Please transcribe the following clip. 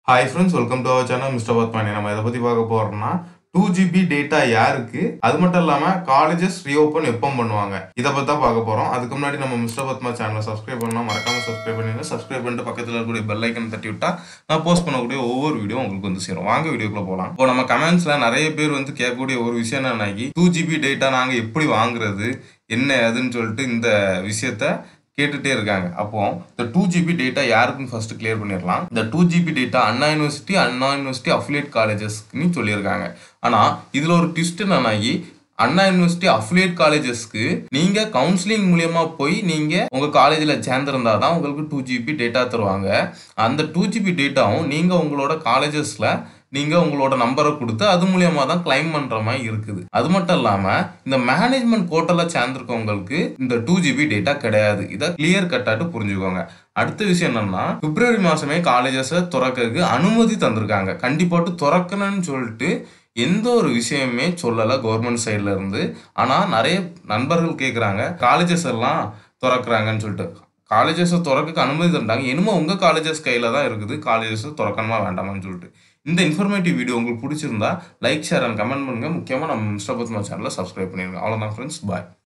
hi friends welcome to our channel mister Padmani நம்ம இதை பற்றி பார்க்க போகிறோம்னா டூ ஜிபி டேட்டா யாருக்கு அது மட்டும் இல்லாமல் காலேஜஸ் ரீஓப்பன் எப்போ பண்ணுவாங்க இதை பற்றி தான் பார்க்க போகிறோம் அதுக்கு முன்னாடி நம்ம மிஸ்டர் பத்மா சேனலை சப்ஸ்கிரைப் பண்ணால் மறக்காம சப்ஸ்கிரைப் பண்ணிடுங்க சப்ஸ்கிரைப் பண்ணிட்டு பக்கத்தில் இருக்கக்கூடிய பெல் ஐக்கன் தட்டி விட்டா நான் போஸ்ட் பண்ணக்கூடிய ஒவ்வொரு வீடியோ உங்களுக்கு வந்து சேரும் வாங்க வீடியோக்குள்ள போகலாம் இப்போ நம்ம கமெண்ட்ஸில் நிறைய பேர் வந்து கேட்கக்கூடிய ஒரு விஷயம் என்னன்னாக்கி டூ ஜிபி டேட்டா நாங்கள் எப்படி வாங்குறது என்ன அதுன்னு சொல்லிட்டு இந்த விஷயத்த கேட்டுட்டே இருக்காங்க அப்போ இந்த டூ ஜிபி டேட்டா யாருக்குன்னு ஃபர்ஸ்ட் கிளியர் பண்ணிடலாம் இந்த two GB data Anna university Anna university affiliate காலேஜஸ்க்குன்னு சொல்லியிருக்காங்க ஆனால் இதில் ஒரு ட்விஸ்ட் என்னன்னாகி அண்ணா யூனிவர்சிட்டி அஃபிலியேட் காலேஜஸ்க்கு நீங்க கவுன்சிலிங் மூலியமா போய் நீங்க உங்க காலேஜ்ல சேர்ந்திருந்தா தான் உங்களுக்கு டூ ஜிபி டேட்டா தருவாங்க அந்த டூ ஜிபி டேட்டாவும் நீங்க உங்களோட காலேஜஸ்ல நீங்க உங்களோட நம்பரை கொடுத்து அது மூலியமா தான் கிளைம் பண்ற மாதிரி இருக்குது அது மட்டும் இல்லாம இந்த மேனேஜ்மெண்ட் கோட்டல சேர்ந்திருக்கவங்களுக்கு இந்த டூ ஜிபி டேட்டா கிடையாது இதை கிளியர் கட்டாட்டு புரிஞ்சுக்கோங்க அடுத்த விஷயம் என்னன்னா பிப்ரவரி மாசமே காலேஜஸை திறக்கிறதுக்கு அனுமதி தந்திருக்காங்க கண்டிப்பாட்டு திறக்கணும்னு சொல்லிட்டு எந்த ஒரு விஷயமே சொல்லலை கவர்மெண்ட் சைட்ல இருந்து ஆனால் நிறைய நண்பர்கள் கேட்குறாங்க காலேஜஸ் எல்லாம் திறக்கிறாங்கன்னு சொல்லிட்டு காலேஜஸை திறக்க அனுமதி தந்தாங்க இனிமே உங்கள் காலேஜஸ் கையில் தான் இருக்குது காலேஜஸை திறக்கணுமா வேண்டாமான்னு சொல்லிட்டு இந்த இன்ஃபர்மேட்டிவ் வீடியோ உங்களுக்கு பிடிச்சிருந்தா லைக் ஷேர் அண்ட் கமெண்ட் பண்ணுங்க முக்கியமாக நம்ம மிஸ்டர் பத்மா சேனலை சப்ஸ்கிரைப் பண்ணிடுங்க அவ்வளோதான் ஃப்ரெண்ட்ஸ் பாய்